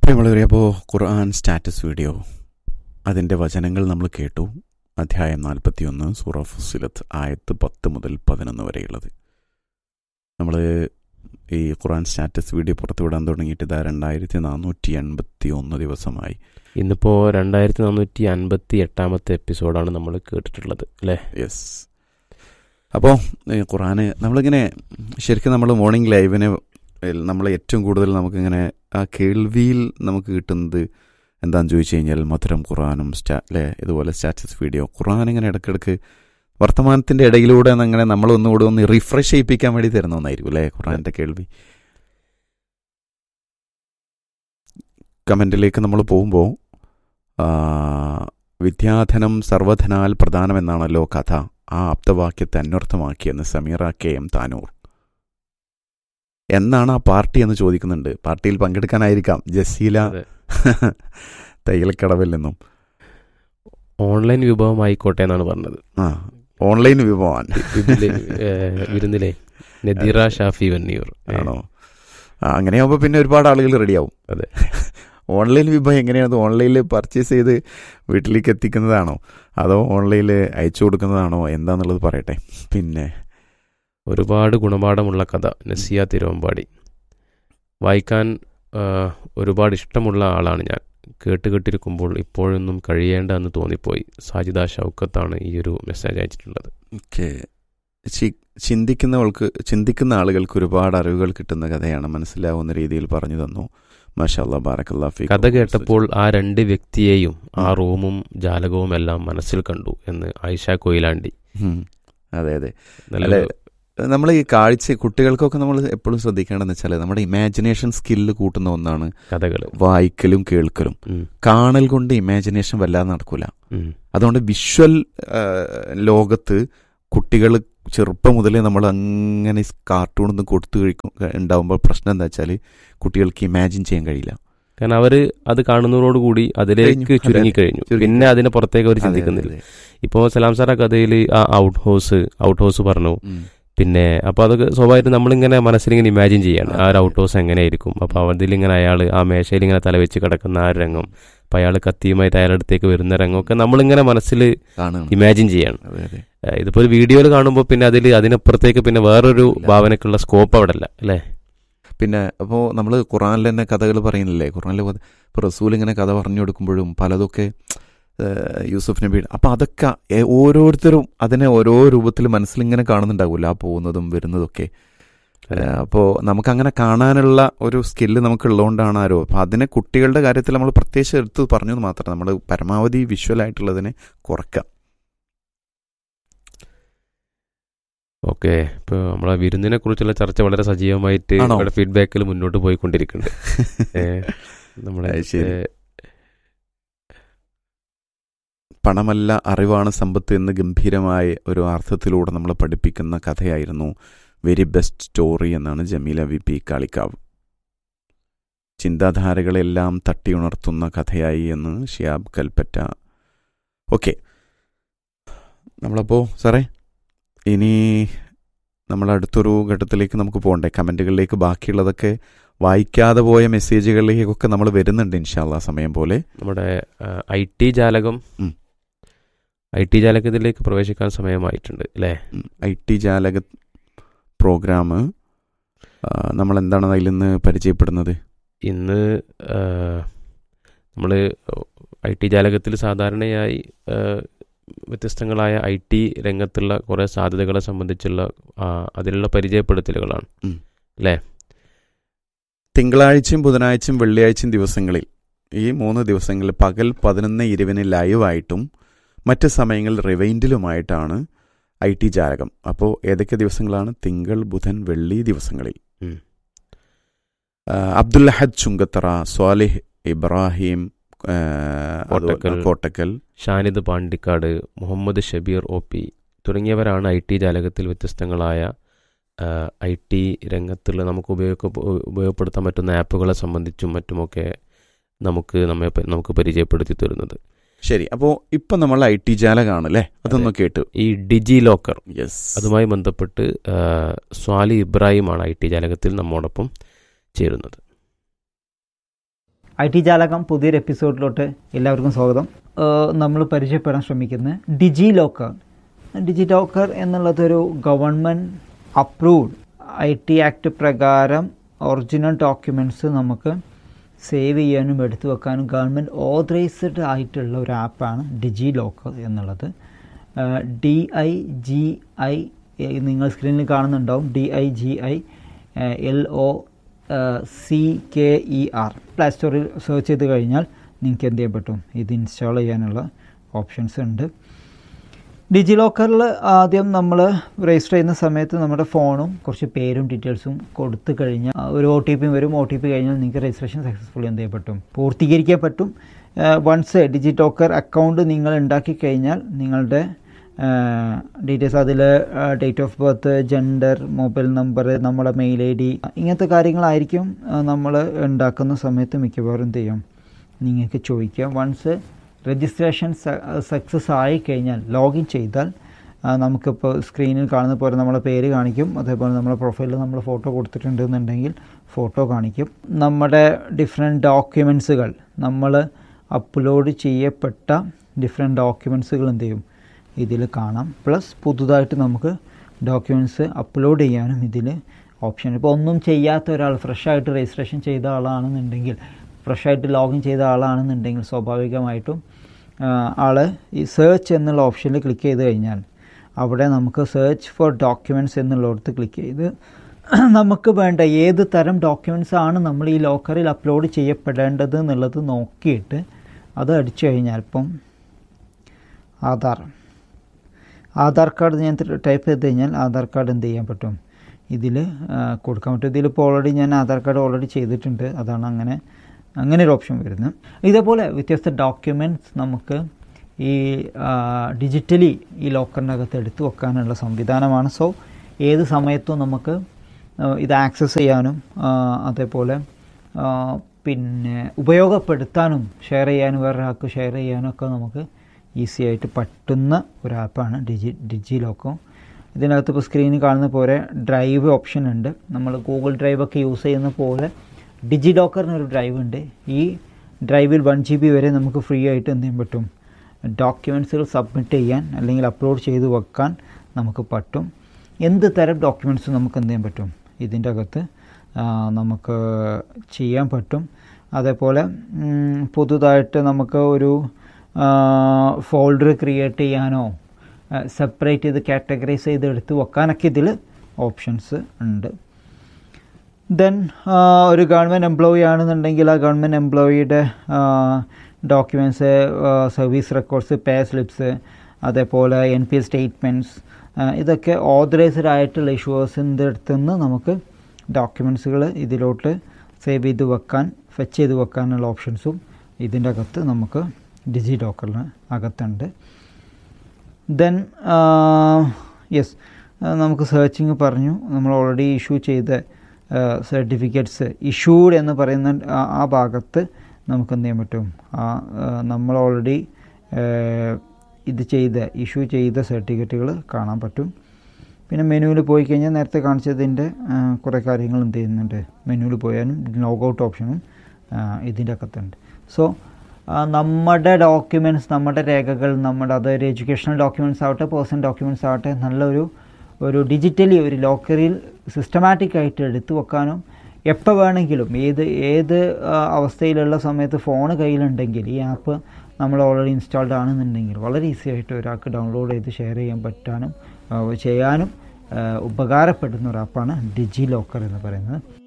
പ്രിയമുള്ളവരെ അപ്പോൾ ഖുർആൻ status video അതിൻ്റെ വചനങ്ങൾ നമ്മൾ കേട്ടു അധ്യായം നാൽപ്പത്തിയൊന്ന് സൂറ ഫുസിലത്ത് ആയത്ത് പത്ത് മുതൽ പതിനൊന്ന് വരെയുള്ളത് നമ്മൾ ഈ ഖുർആൻ സ്റ്റാറ്റസ് വീഡിയോ പുറത്തുവിടാൻ തുടങ്ങിയിട്ട് ഇതാ രണ്ടായിരത്തി നാനൂറ്റി എൺപത്തി ഒന്ന് ദിവസമായി ഇന്നിപ്പോൾ രണ്ടായിരത്തി നാനൂറ്റി അൻപത്തി എട്ടാമത്തെ എപ്പിസോഡാണ് നമ്മൾ കേട്ടിട്ടുള്ളത് അല്ലേ യെസ് അപ്പോൾ ഖുറാന് നമ്മളിങ്ങനെ ശരിക്കും നമ്മൾ മോർണിംഗ് ലൈവിന് നമ്മൾ ഏറ്റവും കൂടുതൽ നമുക്കിങ്ങനെ ആ കേൾവിയിൽ നമുക്ക് കിട്ടുന്നത് എന്താണെന്ന് ചോദിച്ചു കഴിഞ്ഞാൽ മധുരം ഖുറാനും സ്റ്റാ അല്ലേ ഇതുപോലെ സ്റ്റാറ്റസ് വീഡിയോ ഖുറാൻ ഇങ്ങനെ ഇടയ്ക്കിടയ്ക്ക് വർത്തമാനത്തിൻ്റെ ഇടയിലൂടെ അങ്ങനെ നമ്മളൊന്നുകൂടെ ഒന്ന് റിഫ്രഷ് ചെയ്യിപ്പിക്കാൻ വേണ്ടി തരുന്ന ഒന്നായിരിക്കും അല്ലേ ഖുറാൻ്റെ കേൾവി കമൻറ്റിലേക്ക് നമ്മൾ പോകുമ്പോൾ വിദ്യാധനം സർവധനാൽ പ്രധാനമെന്നാണല്ലോ കഥ ആ ആപ്തവാക്യത്തെ അന്വർത്ഥമാക്കിയെന്ന് സമീറ കെ എം താനൂർ എന്നാണ് ആ പാർട്ടി എന്ന് ചോദിക്കുന്നുണ്ട് പാർട്ടിയിൽ പങ്കെടുക്കാനായിരിക്കാം ജസീല അതെ. തയ്യൽക്കടവിൽ നിന്നും ഓൺലൈൻ വിഭവം ആയിക്കോട്ടെ എന്നാണ് പറഞ്ഞത് ആ ഓൺലൈൻ വിഭവം ഇതില് ഏഹ്, വിരുന്നിലെ നദീറ ഷാഫി വന്നിയൂർ ഏഹ്, ആണോ ആ, അങ്ങനെയാകുമ്പോൾ പിന്നെ ഒരുപാട് ആളുകൾ റെഡിയാവും അതെ. ഓൺലൈൻ വിഭവം എങ്ങനെയാണ് ഓൺലൈനിൽ പർച്ചേസ് ചെയ്ത് വീട്ടിലേക്ക് എത്തിക്കുന്നതാണോ അതോ ഓൺലൈനിൽ അയച്ചു കൊടുക്കുന്നതാണോ എന്താന്നുള്ളത് പറയട്ടെ പിന്നെ ഒരുപാട് ഗുണപാഠമുള്ള കഥ നസിയ തിരുവമ്പാടി വായിക്കാൻ ആ, ഒരുപാട് ഇഷ്ടമുള്ള ആളാണ് ഞാൻ കേട്ടുകെട്ടിരിക്കുമ്പോൾ ഇപ്പോഴൊന്നും കഴിയേണ്ട എന്ന് തോന്നിപ്പോയി സാജിദ ഷൗക്കത്താണ് ഈ ഒരു മെസ്സേജ് അയച്ചിട്ടുള്ളത് ഓക്കെ ചിന്തിക്കുന്നവൾക്ക് ചിന്തിക്കുന്ന ആളുകൾക്ക് ഒരുപാട് അറിവുകൾ കിട്ടുന്ന കഥയാണ് മനസ്സിലാവുന്ന രീതിയിൽ പറഞ്ഞു തന്നു മാഷാല്ലാ ബാറക്കല്ലാ ഫീക്കും. കഥ കേട്ടപ്പോൾ ആ രണ്ട് വ്യക്തിയെയും ആ റൂമും ജാലകവും എല്ലാം മനസ്സിൽ കണ്ടു എന്ന് ആയിഷ കൊയിലാണ്ടി ഉം. അതെ അതെ നല്ല അല്ലെ നമ്മൾ ഈ കാഴ്ച കുട്ടികൾക്കൊക്കെ നമ്മൾ എപ്പോഴും ശ്രദ്ധിക്കേണ്ടതെന്ന് വെച്ചാൽ നമ്മുടെ ഇമാജിനേഷൻ സ്കില്ല് കൂട്ടുന്ന ഒന്നാണ് കഥകൾ വായിക്കലും കേൾക്കലും കാണൽ കൊണ്ട് ഇമാജിനേഷൻ വല്ലാതെ നടക്കൂല അതുകൊണ്ട് വിഷ്വൽ ലോകത്ത് കുട്ടികൾ ചെറുപ്പം മുതലേ നമ്മൾ അങ്ങനെ കാർട്ടൂണൊന്നും കൊടുത്തു കഴിക്കും ഉണ്ടാവുമ്പോൾ പ്രശ്നം എന്താ വെച്ചാൽ കുട്ടികൾക്ക് ഇമാജിൻ ചെയ്യാൻ കഴിയില്ല കാരണം അവര് അത് കാണുന്നതോടുകൂടി അതിലേക്ക് കഴിഞ്ഞു. അതെ, ചുരുങ്ങി കഴിഞ്ഞു ചുരുങ്ങി. പിന്നെ അതിന് പുറത്തേക്ക് അവർ അതെ, ചിന്തിക്കുന്നില്ല അതെ, ഇപ്പോൾ സലാം സാർ ആ കഥയിൽ ആ ഔട്ട് ഹൗസ് ഔട്ട് ഹൗസ് പറഞ്ഞു ഉം. പിന്നെ അപ്പൊ അതൊക്കെ സ്വാഭാവികമായിട്ടും നമ്മളിങ്ങനെ മനസ്സിലിങ്ങനെ ഇമാജിൻ ചെയ്യാണ് ആ ഒരു അതെ. ഔട്ട് ഹൗസ് എങ്ങനെയായിരിക്കും അപ്പൊ അതിലിങ്ങനെ അയാൾ ആ മേശയിൽ ഇങ്ങനെ തലവെച്ച് കിടക്കുന്ന ആ ഒരു രംഗം അപ്പൊ അയാൾ കത്തിയുമായിട്ട് അയാളുടെ അടുത്തേക്ക് വരുന്ന രംഗമൊക്കെ നമ്മളിങ്ങനെ മനസ്സിൽ കാണുന്നു ഇമാജിൻ ചെയ്യാണ് അതെ അതെ ഏഹ് ഇതിപ്പോ ഒരു വീഡിയോയിൽ കാണുമ്പോൾ പിന്നെ അതിൽ അതിനപ്പുറത്തേക്ക് പിന്നെ വേറൊരു ഇല്ല. ഭാവനക്കുള്ള സ്കോപ്പ് അവിടെ അല്ല അല്ലേ പിന്നെ അപ്പോൾ നമ്മൾ ഖുറാനിൽ തന്നെ കഥകൾ പറയുന്നില്ലേ ഖുറാനിൽ ഇപ്പോൾ റസൂൽ ഇങ്ങനെ കഥ പറഞ്ഞു കൊടുക്കുമ്പോഴും പലതൊക്കെ ഏഹ്, യൂസുഫ് നബി അപ്പോൾ അതൊക്കെ ഏ- ഓരോരുത്തരും അതിനെ ഓരോ രൂപത്തിൽ മനസ്സിലിങ്ങനെ കാണുന്നുണ്ടാവില്ല ആ പോകുന്നതും വരുന്നതൊക്കെ അപ്പോൾ നമുക്കങ്ങനെ കാണാനുള്ള ഒരു സ്കില്ല് നമുക്കുള്ളതുകൊണ്ടാണ് ആരോ അപ്പോൾ അതിനെ കുട്ടികളുടെ കാര്യത്തിൽ നമ്മൾ പ്രത്യേകിച്ച് എടുത്ത് പറഞ്ഞു എന്ന് മാത്രം നമ്മൾ പരമാവധി വിഷ്വലായിട്ടുള്ളതിനെ കുറക്കാം ഓക്കെ ഇപ്പൊ നമ്മളെ വിരുന്നിനെ കുറിച്ചുള്ള ചർച്ച വളരെ സജീവമായിട്ട് ആണോ? ഇവിടെ ഫീഡ്ബാക്കിൽ മുന്നോട്ട് പോയിക്കൊണ്ടിരിക്കുന്നുണ്ട് ഏ, നമ്മളെ അത് ശരി. ഏ, പണമല്ല അറിവാണ് സമ്പത്ത് എന്ന് ഗംഭീരമായ ഒരു അർത്ഥത്തിലൂടെ നമ്മളെ പഠിപ്പിക്കുന്ന കഥയായിരുന്നു വെരി ബെസ്റ്റ് സ്റ്റോറി എന്നാണ് ജമീല വി പി കാളിക്കാവ് ചിന്താധാരകളെല്ലാം തട്ടിയുണർത്തുന്ന കഥയായി എന്ന് ഷിയാബ് കൽപ്പറ്റ ഓക്കെ നമ്മളപ്പോൾ സാറേ ഇനി നമ്മൾ അടുത്തൊരു ഘട്ടത്തിലേക്ക് നമുക്ക് പോകണ്ടേ കമൻറ്റുകളിലേക്ക് ബാക്കിയുള്ളതൊക്കെ വായിക്കാതെ പോയ മെസ്സേജുകളിലേക്കൊക്കെ നമ്മൾ വരുന്നുണ്ട് ഇൻഷാല്ല സമയം പോലെ നമ്മുടെ ഐ ടി ജാലകം ഉം. ഐ ടി ജാലകത്തിലേക്ക് പ്രവേശിക്കാൻ സമയമായിട്ടുണ്ട് അല്ലേ ഐ ടി ജാലക പ്രോഗ്രാം നമ്മൾ എന്താണ് അതിൽ നിന്ന് പരിചയപ്പെടുന്നത് ഇന്ന് നമ്മൾ ഐ ടി ജാലകത്തിൽ സാധാരണയായി ആ, വ്യത്യസ്തങ്ങളായ ഐ ടി രംഗത്തുള്ള കുറേ സാധ്യതകളെ സംബന്ധിച്ചുള്ള ആ, അതിലുള്ള പരിചയപ്പെടുത്തലുകളാണ് തിങ്കളാഴ്ചയും ബുധനാഴ്ചയും വെള്ളിയാഴ്ചയും ദിവസങ്ങളിൽ ഈ മൂന്ന് ദിവസങ്ങളിൽ പകൽ പതിനൊന്ന് ഇരുപതിന് ലൈവായിട്ടും മറ്റ് സമയങ്ങളിൽ റിവൈൻഡിലുമായിട്ടാണ് ഐ ടി ജാലകം അപ്പോൾ ഏതൊക്കെ ദിവസങ്ങളാണ് തിങ്കൾ ബുധൻ വെള്ളി ദിവസങ്ങളിൽ ഉം. ആ, അബ്ദുൽ അഹദ് ചുങ്കത്തറ സ്വാലിഹ് ഇബ്രാഹിം ആ, അതുപോലെ കോട്ടക്കൽ. കോട്ടക്കൽ ഷാനിദ് പാണ്ടിക്കാട് മുഹമ്മദ് ഷബീർ ഒ പി തുടങ്ങിയവരാണ് ഐ ടി ജാലകത്തിൽ വ്യത്യസ്തങ്ങളായ ഐ ടി രംഗത്തുള്ള നമുക്ക് ഉപയോഗ ഉപയോഗപ്പെടുത്താൻ പറ്റുന്ന ആപ്പുകളെ സംബന്ധിച്ചും മറ്റുമൊക്കെ നമുക്ക് നമ്മെ പ- നമുക്ക് പരിചയപ്പെടുത്തി തരുന്നത് ശരി അപ്പോൾ ഇപ്പം നമ്മൾ ഐ ടി ജാലകമാണ് അല്ലേ അതൊന്ന് കേട്ടു ഈ ഡിജി ലോക്കർ യെസ് അതുമായി ബന്ധപ്പെട്ട് ആ, സ്വാലി ഇബ്രാഹിമാണ് ഐ ടി ജാലകത്തിൽ നമ്മോടൊപ്പം ചേരുന്നത് ഐ ടി ജാലകം പുതിയൊരു എപ്പിസോഡിലോട്ട് എല്ലാവർക്കും സ്വാഗതം നമ്മൾ പരിചയപ്പെടാൻ ശ്രമിക്കുന്നത് ഡിജി ലോക്കർ ഡിജി ലോക്കർ എന്നുള്ളതൊരു government approved I T act പ്രകാരം ഒറിജിനൽ ഡോക്യുമെൻറ്റ്സ് നമുക്ക് സേവ് ചെയ്യാനും എടുത്തു വെക്കാനും ഗവൺമെൻറ് ഓതറൈസ്ഡ് ആയിട്ടുള്ള ഒരു ആപ്പാണ് ഡിജി ലോക്കർ എന്നുള്ളത് ഡി ഐ ജി ഐ നിങ്ങൾ സ്ക്രീനിൽ കാണുന്നുണ്ടാവും D I G I L O C K E R play സ്റ്റോറിൽ സെർച്ച് ചെയ്ത് കഴിഞ്ഞാൽ നിങ്ങൾക്ക് എന്ത് ചെയ്യാൻ പറ്റും ഇത് ഇൻസ്റ്റാൾ ചെയ്യാനുള്ള ഓപ്ഷൻസ് ഉണ്ട് ഡിജി ലോക്കറിൽ ആദ്യം നമ്മൾ രജിസ്റ്റർ ചെയ്യുന്ന സമയത്ത് നമ്മുടെ ഫോണും കുറച്ച് പേരും ഡീറ്റെയിൽസും കൊടുത്തു കഴിഞ്ഞാൽ ഒരു ഒ ടി പി വരും ഒ ടി പി കഴിഞ്ഞാൽ നിങ്ങൾക്ക് രജിസ്ട്രേഷൻ സക്സസ്ഫുള്ളി എന്ത് ചെയ്യാൻ പറ്റും പൂർത്തീകരിക്കാൻ പറ്റും വൺസ് ഡിജി ലോക്കർ അക്കൗണ്ട് നിങ്ങൾ ഉണ്ടാക്കി കഴിഞ്ഞാൽ നിങ്ങളുടെ ഡീറ്റെയിൽസ് അതിൽ date of birth gender mobile number നമ്മുടെ മെയിൽ ഐ ഡി ഇങ്ങനത്തെ കാര്യങ്ങളായിരിക്കും നമ്മൾ ഉണ്ടാക്കുന്ന സമയത്ത് മിക്കവാറും എന്ത് ചെയ്യും നിങ്ങൾക്ക് ചോദിക്കാം വൺസ് രജിസ്ട്രേഷൻ സക്സസ് ആയി കഴിഞ്ഞാൽ ലോഗിൻ ചെയ്താൽ നമുക്കിപ്പോൾ സ്ക്രീനിൽ കാണുന്ന പോലെ നമ്മളെ പേര് കാണിക്കും അതേപോലെ നമ്മളെ പ്രൊഫൈലിൽ നമ്മൾ ഫോട്ടോ കൊടുത്തിട്ടുണ്ടെന്നുണ്ടെങ്കിൽ ഫോട്ടോ കാണിക്കും നമ്മുടെ ഡിഫറെൻറ്റ് ഡോക്യുമെൻസുകൾ നമ്മൾ അപ്ലോഡ് ചെയ്യപ്പെട്ട ഡിഫറെൻറ്റ് ഡോക്യുമെൻസുകൾ എന്ത് ചെയ്യും ഇതിൽ കാണാം പ്ലസ് പുതുതായിട്ട് നമുക്ക് ഡോക്യുമെൻറ്റ്സ് അപ്ലോഡ് ചെയ്യാനും ഇതിൽ ഓപ്ഷൻ ഇപ്പോൾ ഒന്നും ചെയ്യാത്ത ഒരാൾ ഫ്രഷായിട്ട് രജിസ്ട്രേഷൻ ചെയ്ത ആളാണെന്നുണ്ടെങ്കിൽ ഫ്രഷായിട്ട് ലോഗിൻ ചെയ്ത ആളാണെന്നുണ്ടെങ്കിൽ സ്വാഭാവികമായിട്ടും ആൾ ഈ സെർച്ച് എന്നുള്ള ഓപ്ഷനിൽ ക്ലിക്ക് ചെയ്ത് കഴിഞ്ഞാൽ അവിടെ നമുക്ക് സെർച്ച് ഫോർ ഡോക്യുമെൻറ്റ്സ് എന്നുള്ളിടത്ത് ക്ലിക്ക് ചെയ്ത് നമുക്ക് വേണ്ട ഏത് തരം ഡോക്യുമെൻറ്റ്സ് ആണ് നമ്മൾ ഈ ലോക്കറിൽ അപ്ലോഡ് ചെയ്യപ്പെടേണ്ടത് എന്നുള്ളത് നോക്കിയിട്ട് അത് അടിച്ചു കഴിഞ്ഞാൽ ഇപ്പം ആധാർ ആധാർ കാർഡ് ഞാൻ ടൈപ്പ് ചെയ്ത് കഴിഞ്ഞാൽ ആധാർ കാർഡ് എന്ത് ചെയ്യാൻ പറ്റും ഇതിൽ കൊടുക്കാൻ പറ്റും ഇതിലിപ്പോൾ ഓൾറെഡി ഞാൻ ആധാർ കാർഡ് ഓൾറെഡി ചെയ്തിട്ടുണ്ട് അതാണ് അങ്ങനെ അങ്ങനെ ഒരു ഓപ്ഷൻ വരുന്നത് ഇതേപോലെ വ്യത്യസ്ത ഡോക്യുമെൻറ്റ്സ് നമുക്ക് ഈ ഡിജിറ്റലി ഈ ലോക്കറിനകത്ത് എടുത്തു വെക്കാനുള്ള സംവിധാനമാണ് സോ ഏത് സമയത്തും നമുക്ക് ഇത് ആക്സസ് ചെയ്യാനും അതേപോലെ പിന്നെ ഉപയോഗപ്പെടുത്താനും ഷെയർ ചെയ്യാനും വേറൊരാൾക്ക് ഷെയർ ചെയ്യാനും ഒക്കെ നമുക്ക് ഈസി ആയിട്ട് പറ്റുന്ന ഒരു ആപ്പാണ് ഡിജി ഡിജി ലോക്കോ ഇതിനകത്ത് ഇപ്പോൾ സ്ക്രീനിൽ കാണുന്ന പോലെ ഡ്രൈവ് ഓപ്ഷൻ ഉണ്ട് നമ്മൾ ഗൂഗിൾ ഡ്രൈവ് ഒക്കെ യൂസ് ചെയ്യുന്ന പോലെ ഡിജി ലോക്കറിനൊരു ഡ്രൈവ് ഉണ്ട് ഈ ഡ്രൈവിൽ വൺ ജി ബി വരെ നമുക്ക് ഫ്രീ ആയിട്ട് എന്ത് ചെയ്യാൻ പറ്റും ഡോക്യുമെൻറ്റ്സുകൾ സബ്മിറ്റ് ചെയ്യാൻ അല്ലെങ്കിൽ അപ്ലോഡ് ചെയ്ത് വെക്കാൻ നമുക്ക് പറ്റും എന്ത് തരം ഡോക്യുമെൻറ്റ്സ് നമുക്ക് എന്ത് ചെയ്യാൻ പറ്റും ഇതിൻ്റെ അകത്ത് നമുക്ക് ചെയ്യാൻ പറ്റും അതേപോലെ പുതുതായിട്ട് നമുക്ക് ഒരു ഫോൾഡർ ക്രിയേറ്റ് ചെയ്യാനോ സെപ്പറേറ്റ് ചെയ്ത് കാറ്റഗറൈസ് ചെയ്ത് എടുത്ത് വെക്കാനൊക്കെ ഇതിൽ ഓപ്ഷൻസ് ഉണ്ട് ദെൻ ഒരു ഗവൺമെൻറ് എംപ്ലോയി ആണെന്നുണ്ടെങ്കിൽ ആ ഗവൺമെൻറ് എംപ്ലോയിയുടെ documents service records pay slips അതേപോലെ എൻ പി സ്റ്റേറ്റ്മെൻറ്റ്സ് ഇതൊക്കെ ഓതറൈസ്ഡ് ആയിട്ടുള്ള ഇഷ്യൂസിൻ്റെ അടുത്ത് നിന്ന് നമുക്ക് ഡോക്യുമെൻറ്റ്സുകൾ ഇതിലോട്ട് സേവ് ചെയ്ത് വെക്കാൻ ഫെച്ച് ചെയ്ത് വെക്കാനുള്ള ഓപ്ഷൻസും ഇതിൻ്റെ അകത്ത് നമുക്ക് ഡിജി ലോക്കറിന് അകത്തുണ്ട് ദെൻ യെസ് നമുക്ക് സെർച്ചിങ് പറഞ്ഞു നമ്മൾ ഓൾറെഡി ഇഷ്യൂ ചെയ്ത സർട്ടിഫിക്കറ്റ്സ് ഇഷ്യൂഡ് എന്ന് പറയുന്ന ആ ഭാഗത്ത് നമുക്ക് എന്ത് ചെയ്യാൻ പറ്റും ആ നമ്മൾ ഓൾറെഡി ഇത് ചെയ്ത ഇഷ്യൂ ചെയ്ത സർട്ടിഫിക്കറ്റുകൾ കാണാൻ പറ്റും പിന്നെ മെനുവിൽ പോയി കഴിഞ്ഞാൽ നേരത്തെ കാണിച്ചതിൻ്റെ കുറേ കാര്യങ്ങൾ എന്ത് ചെയ്യുന്നുണ്ട് മെനുവിൽ പോയാലും ലോഗൗട്ട് ഓപ്ഷനും ഇതിൻ്റെ അകത്തുണ്ട് സോ നമ്മുടെ ഡോക്യുമെൻറ്റ്സ് നമ്മുടെ രേഖകൾ നമ്മുടെ അതൊരു എഡ്യൂക്കേഷണൽ ഡോക്യുമെൻറ്റ്സ് ആവട്ടെ പേഴ്സണൽ ഡോക്യുമെൻറ്റ്സ് ആവട്ടെ നല്ലൊരു ഒരു ഡിജിറ്റലി ഒരു ലോക്കറിൽ സിസ്റ്റമാറ്റിക് ആയിട്ട് എടുത്തു വെക്കാനും എപ്പോൾ വേണമെങ്കിലും ഏത് ഏത് അവസ്ഥയിലുള്ള സമയത്ത് ഫോൺ കയ്യിലുണ്ടെങ്കിൽ ഈ ആപ്പ് നമ്മൾ ഓൾറെഡി ഇൻസ്റ്റാൾഡ് ആണെന്നുണ്ടെങ്കിൽ വളരെ ഈസി ആയിട്ട് ഒരാൾക്ക് ഡൗൺലോഡ് ചെയ്ത് ഷെയർ ചെയ്യാൻ പറ്റാനും ചെയ്യാനും ഉപകാരപ്പെടുന്ന ഒരു ആപ്പാണ് ഡിജി ലോക്കർ എന്ന് പറയുന്നത്